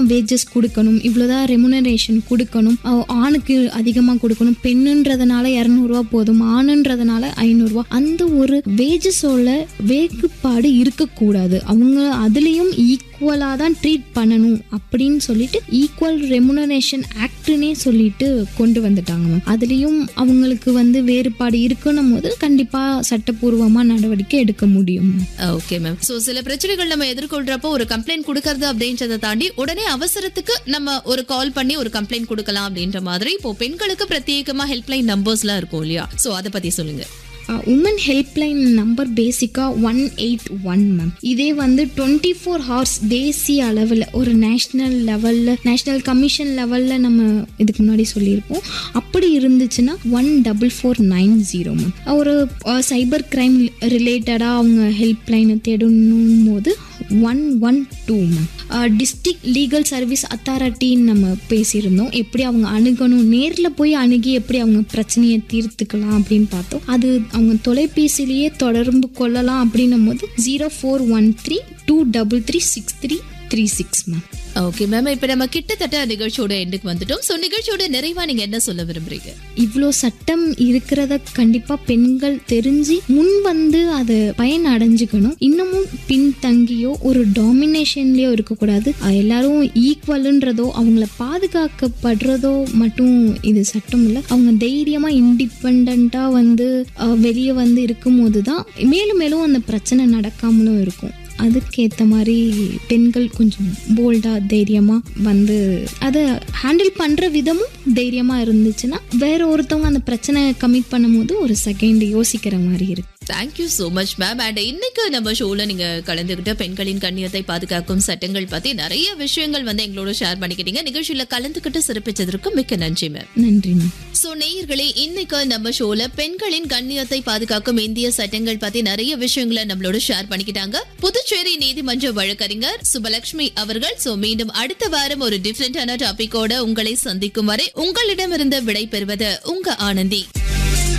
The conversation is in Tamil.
வேஜஸ் கொடுக்கணும் இவ்வளோதான் ரெமுனரேஷன் கொடுக்கணும் அஹ் ஆணுக்கு அதிகமாக கொடுக்கணும் பெண்ணுன்றதுனால இரநூறுவா போதும் ஆணுன்றதுனால ஐநூறுரூவா அந்த ஒரு வேஜஸோட வேறுபாடு இருக்கக்கூடாது அவங்க அதுலேயும் ஈக்குவலாக தான் ட்ரீட் பண்ணணும் அப்படின்னு சொல்லிட்டு ஈக்குவல் ரெமுனரேஷன் ஆக்ட்னே சொல்லிட்டு கொண்டு வந்துட்டாங்க மேம் அதுலேயும் அவங்களுக்கு வந்து வேறுபாடு இருக்கணும் போது கண்டிப்பாக சட்டப்பூர்வமாக நடவடிக்கை எடுக்க முடியும் மேம் ஓகே மேம் சோ சில பிரச்சனைகள் நம்ம எதிர்கொள்றப்போ ஒரு கம்ப்ளைண்ட் கொடுக்கறது அப்படின்றத தாண்டி உடனே அவசரத்துக்கு நம்ம ஒரு கால் பண்ணி ஒரு கம்ப்ளைண்ட் கொடுக்கலாம் அப்படின்ற மாதிரி இப்போ பெண்களுக்கு பிரத்யேகமா ஹெல்ப்லைன் நம்பர்ஸ்லாம் இருக்கும் இல்லையா சோ அதை பத்தி சொல்லுங்க உமன் ஹெல்ப்லைன் நம்பர் பேசிக்காக ஒன் எயிட் ஒன் மேம் இதே வந்து டுவெண்ட்டி ஃபோர் ஹவர்ஸ் தேசிய அளவில் ஒரு நேஷ்னல் லெவலில் நேஷ்னல் கமிஷன் லெவலில் நம்ம இதுக்கு முன்னாடி சொல்லியிருப்போம் அப்படி இருந்துச்சுன்னா one double four nine zero ma'am ஒரு சைபர் கிரைம் ரிலேட்டடாக அவங்க ஹெல்ப்லைனை தேடணும் போது one one two ma'am district legal service அத்தாரிட்டின்னு நம்ம பேசியிருந்தோம் எப்படி அவங்க அணுகணும் நேரில் போய் அணுகி எப்படி அவங்க பிரச்சனையை தீர்த்துக்கலாம் அப்படின்னு பார்த்தோம் அது அவங்க தொலைபேசியிலேயே தொடர்பு கொள்ளலாம் அப்படின்னும் போது zero four one three two double three six three three six ma'am okay ma'am இப்ப நம்ம கிட்டத்தட்ட நிகழ்ச்சியோட எண்டுக்கு வந்துட்டோம் சோ நிகழ்ச்சியோட நிறைவா நீங்க என்ன சொல்ல விரும்புறீங்க இவ்வளோ சட்டம் இருக்கிறத கண்டிப்பாக பெண்கள் தெரிஞ்சு முன் வந்து அதை பயன் அடைஞ்சுக்கணும் இன்னமும் பின்தங்கியோ ஒரு டாமினேஷன்லேயோ இருக்கக்கூடாது அஹ் எல்லாரும் ஈக்குவலுன்றதோ அவங்கள பாதுகாக்கப்படுறதோ மட்டும் இது சட்டம் இல்லை அவங்க தைரியமாக இண்டிபெண்ட்டாக வந்து வெளியே வந்து இருக்கும்போது தான் மேலும் மேலும் அந்த பிரச்சனை நடக்காமலும் இருக்கும் அதுக்கேற்ற மாதிரி பெண்கள் கொஞ்சம் போல்டாக தைரியமாக வந்து அதை ஹேண்டில் பண்ணுற விதமும் தைரியமாக இருந்துச்சுன்னா வேற ஒருத்தவங்க அந்த பிரச்சனை கமிட் பண்ணும்போது ஒரு செகண்ட் யோசிக்கிற மாதிரி இருக்கு thank you so much ma'am and இன்னைக்கு நம்ம ஷோல நீங்க கலந்துகிட்ட பெண்களின் கண்ணியத்தை பாதுகாக்கும் சட்டங்கள் பத்தி நிறைய விஷயங்கள் வந்து எங்களோட ஷேர் பண்ணிக்கிட்டீங்க நிகழ்ச்சியில கலந்துகிட்டு சிறப்பிச்சதற்கு மிக்க நன்றி மேம் நன்றி மேம் சோ நேயர்களே இன்னைக்கு நம்ம ஷோல பெண்களின் கண்ணியத்தை பாதுகாக்கும் இந்திய சட்டங்கள் பத்தி நிறைய விஷயங்களை நம்மளோட ஷேர் பண்ணிக்கிட்டாங்க புதுச்சேரி நீதிமன்ற வழக்கறிஞர் சுபலட்சுமி அவர்கள் சோ மீண்டும் அடுத்த வாரம் ஒரு டிஃபரெண்டான டாபிக்கோட உங்களை சந்திக்கும் வரை உங்களிடமிருந்து விடை பெறுவது உங்க ஆனந்தி